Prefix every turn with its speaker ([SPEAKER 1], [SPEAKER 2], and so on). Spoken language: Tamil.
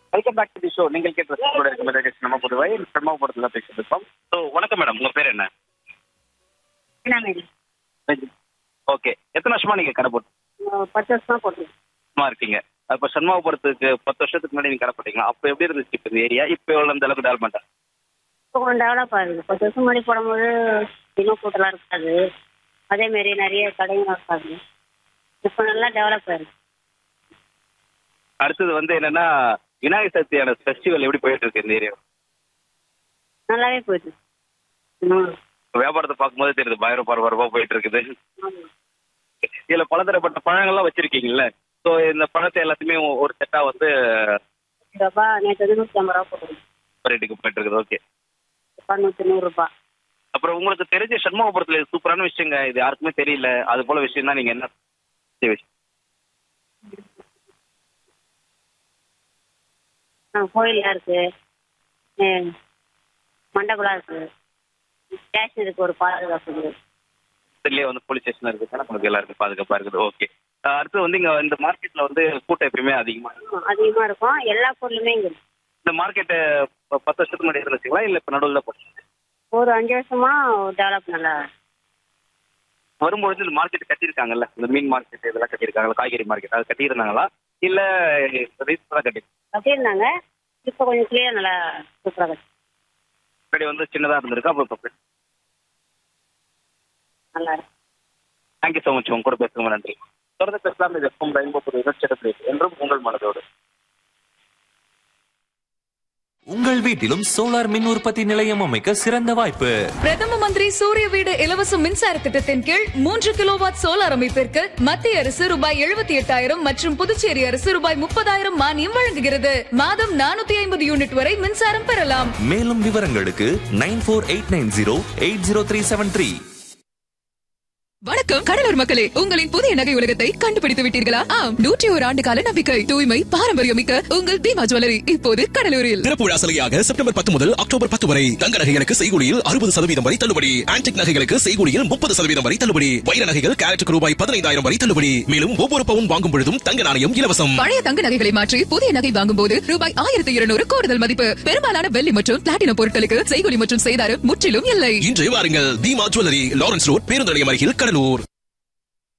[SPEAKER 1] welcome back to the show நீங்கள் கேட்ட கூட இருக்கும் நிகழ்ச்சி நம்ம புதுவை பிரம்மபுரத்தில் பேசிட்டு இருக்கோம் ஸோ வணக்கம் மேடம் உங்க பேர் என்ன
[SPEAKER 2] என்ன மாரி
[SPEAKER 1] ஓகே எத்தனை வருஷமா நீங்க கடை போட்டு
[SPEAKER 2] பத்து வருஷமா போட்டுருக்கேன்
[SPEAKER 1] சும்மா இருக்கீங்க அப்போ சண்முகபுரத்துக்கு பத்து வருஷத்துக்கு முன்னாடி நீங்க கடை போட்டீங்களா அப்போ எப்படி இருந்துச்சு இப்போ இந்த ஏரியா இப்போ எவ்வளோ இந்த அளவுக்கு டெவலப்மெண்ட்
[SPEAKER 2] இப்போ கொஞ்சம் டெவலப் ஆகுது பத்து வருஷம் முன்னாடி போடும்போது இன்னும் கூட்டலாம் இருக்காது அதே மாதிரி நிறைய கடைங்களும் இருக்காது இப்போ நல்லா டெவலப் ஆயிருக்கு
[SPEAKER 1] அடுத்தது வந்து என்னன்னா விநாயகர் சதுர்த்தியான ஃபெஸ்டிவல் எப்படி போயிட்டு இருக்கு இந்த ஏரியா
[SPEAKER 2] நல்லாவே போயிட்டு ம்
[SPEAKER 1] வியாபாரத்தை பார்க்கும்போது தெரியுது பயங்கர பரபரப்பா போயிட்டு இருக்குது
[SPEAKER 2] ஆமாம்
[SPEAKER 1] இதுல பலதரப்பட்ட பழங்கள்லாம் வச்சிருக்கீங்கல்ல ஸோ இந்த பழத்தை எல்லாத்தையுமே ஒரு செட்டா வந்து
[SPEAKER 2] ரூபா நேற்று வந்து நூற்றி ஐம்பது ரூபா போட்டுருக்கோம்
[SPEAKER 1] ரேட்டுக்கு போயிட்டு இருக்குது ஓகே
[SPEAKER 2] இப்போ நூற்றி நூறுரூபா
[SPEAKER 1] அப்புறம் உங்களுக்கு தெரிஞ்ச சண்முகபுரத்துல இது சூப்பரான விஷயங்க இது யாருக்குமே தெரியல அது போல விஷயம் தான் நீங்க என்ன விஷயம்
[SPEAKER 2] ஆ கோயிலில் இருக்குது மண்டபம்லாம் இருக்குது ஸ்டேஷன் இருக்குது ஒரு பாதுகாப்பு இருக்குது
[SPEAKER 1] இதுலயே வந்து போலீஸ் ஸ்டேஷன் இருக்கு உங்களுக்கு எல்லாருக்கும் பாதுகாப்பா இருக்குது ஓகே அடுத்து வந்து இங்க இந்த மார்க்கெட்ல வந்து கூட்டம் எப்பயுமே அதிகமா இருக்கும்
[SPEAKER 2] அதிகமாக இருக்கும் எல்லா பொருளுமே இங்கே இருக்கு
[SPEAKER 1] இந்த மார்க்கெட்டு பத்து வருஷத்துக்கு முன்னாடி இருந்துச்சுங்களா இல்ல இப்ப நடுவில் போட்டு
[SPEAKER 2] ஒரு அஞ்சு வருஷமா டெவலப் நல்லா
[SPEAKER 1] வரும்பொழுது இந்த மார்க்கெட் கட்டியிருக்காங்கல்ல இந்த மீன் மார்க்கெட் இதெல்லாம் கட்டியிருக்காங்கல்ல காய்கறி மார்க்கெட் அது கட்டியிருந்தாங்களா இல்ல ரீசெண்டாக கட்டி
[SPEAKER 2] கட்டியிருந்தாங்க இப்போ கொஞ்சம் கிளியர் நல்லா சூப்பராக இருக்கு
[SPEAKER 1] முன்னாடி வந்து சின்னதா இருந்திருக்கு அப்போ இப்போ
[SPEAKER 2] நல்லா இருக்கு
[SPEAKER 1] தேங்க்யூ ஸோ மச் உங்க கூட பேசுங்க நன்றி தொடர்ந்து பேசலாம் இது எஃப்எம் ரெயின்போ புது நிகழ்ச்சி என்றும் உங்கள் மனதோடு
[SPEAKER 3] உங்கள் வீட்டிலும் சோலார் மின் உற்பத்தி நிலையம் அமைக்க சிறந்த வாய்ப்பு
[SPEAKER 4] பிரதம மந்திரி சூரிய வீடு இலவச மின்சார திட்டத்தின் கீழ் மூன்று கிலோவாட் சோலார் அமைப்பிற்கு மத்திய அரசு ரூபாய் எழுபத்தி எட்டாயிரம் மற்றும் புதுச்சேரி அரசு ரூபாய் முப்பதாயிரம் மானியம் வழங்குகிறது மாதம் நானூத்தி ஐம்பது யூனிட் வரை மின்சாரம் பெறலாம்
[SPEAKER 3] மேலும் விவரங்களுக்கு nine four eight nine zero eight zero three seven three
[SPEAKER 5] வணக்கம் கடலூர் மக்களே உங்களின் புதிய நகை உலகத்தை கண்டுபிடித்து விட்டீர்களா ஆம் நூற்றி ஒரு ஆண்டு கால நம்பிக்கை தூய்மை பாரம்பரியம் மிக்க உங்கள் பீமா ஜுவல்லரி இப்போது கடலூரில்
[SPEAKER 6] திறப்புழா சலுகையாக செப்டம்பர் பத்து முதல் அக்டோபர் பத்து வரை தங்க நகைகளுக்கு செய்கூலியில் அறுபது சதவீதம் வரை தள்ளுபடி ஆன்டிக் நகைகளுக்கு செய்கூலியில் முப்பது சதவீதம் வரை தள்ளுபடி வைர நகைகள் கேரட்டுக்கு ரூபாய் பதினைந்தாயிரம் வரை தள்ளுபடி மேலும் ஒவ்வொரு பவுன் வாங்கும் பொழுதும் தங்க நாணயம் இலவசம்
[SPEAKER 5] பழைய தங்க நகைகளை மாற்றி புதிய நகை வாங்கும் போது ரூபாய் ஆயிரத்தி இருநூறு கூடுதல் மதிப்பு பெரும்பாலான வெள்ளி மற்றும் பிளாட்டினம் பொருட்களுக்கு செய்கூலி மற்றும் செய்தாரம் முற்றிலும் இல்லை
[SPEAKER 6] இன்று வாருங்கள் தீமா ஜுவல்லரி லாரன்ஸ் ரோட் பேருந்து நிலையம் அருகில் கடலூர்